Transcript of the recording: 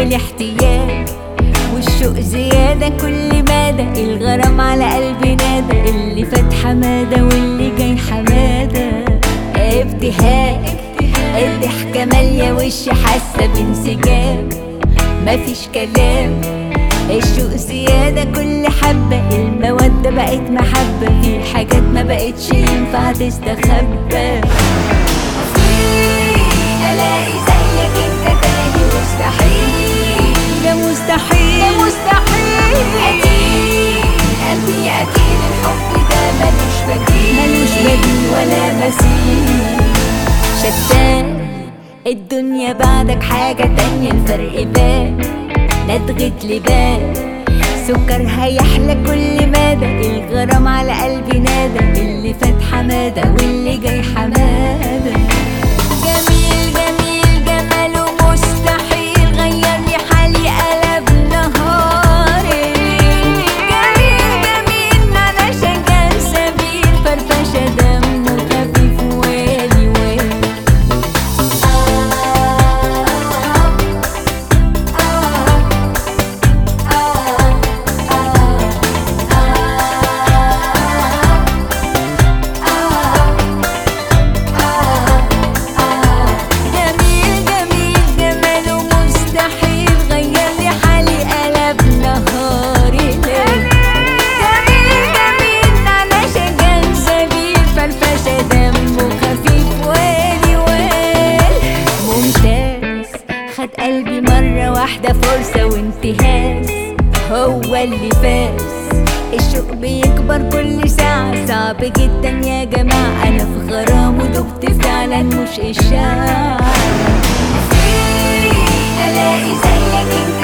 جالي احتياج والشوق زيادة كل مدى الغرام على قلبي نادى اللي فات حمادة واللي جاي حمادة ابتهاج الضحكة مالية وشي حاسة بانسجام مفيش كلام الشوق زيادة كل حبة المودة بقت محبة في حاجات ما بقتش ينفع تستخبى ألاقي زيك انت تاني مستحيل ده مستحيل ده مستحيل أكيد قلبي أكيد الحب ده ملوش بديل ملوش بديل ولا مثيل شتان الدنيا بعدك حاجة تانية الفرق بان ندغة لبان سكر هيحلى كل مدى الغرام على قلبي نادى اللي فات حمادة واللي جاي حمادة جميل جميل جماله مستحيل غير لي حالي قلب نهاري جميل جميل نعناع شجر سبيل فرفشة دمه خفيف ويلي ويلي جميل جميل جماله مستحيل غير لي حالي قلب نهاري ليل جميل جميل نعناع شجر سبيل فرفشة دمه خفيف ويلي ويل ممتاز خد قلبي مرة واحدة فرصة وانتهاز هو اللي فاز الشوق بيكبر كل ساعة صعب جدا يا جماعة أنا في غرام ودبت فعلا مش إشاعة ألاقي زيك انت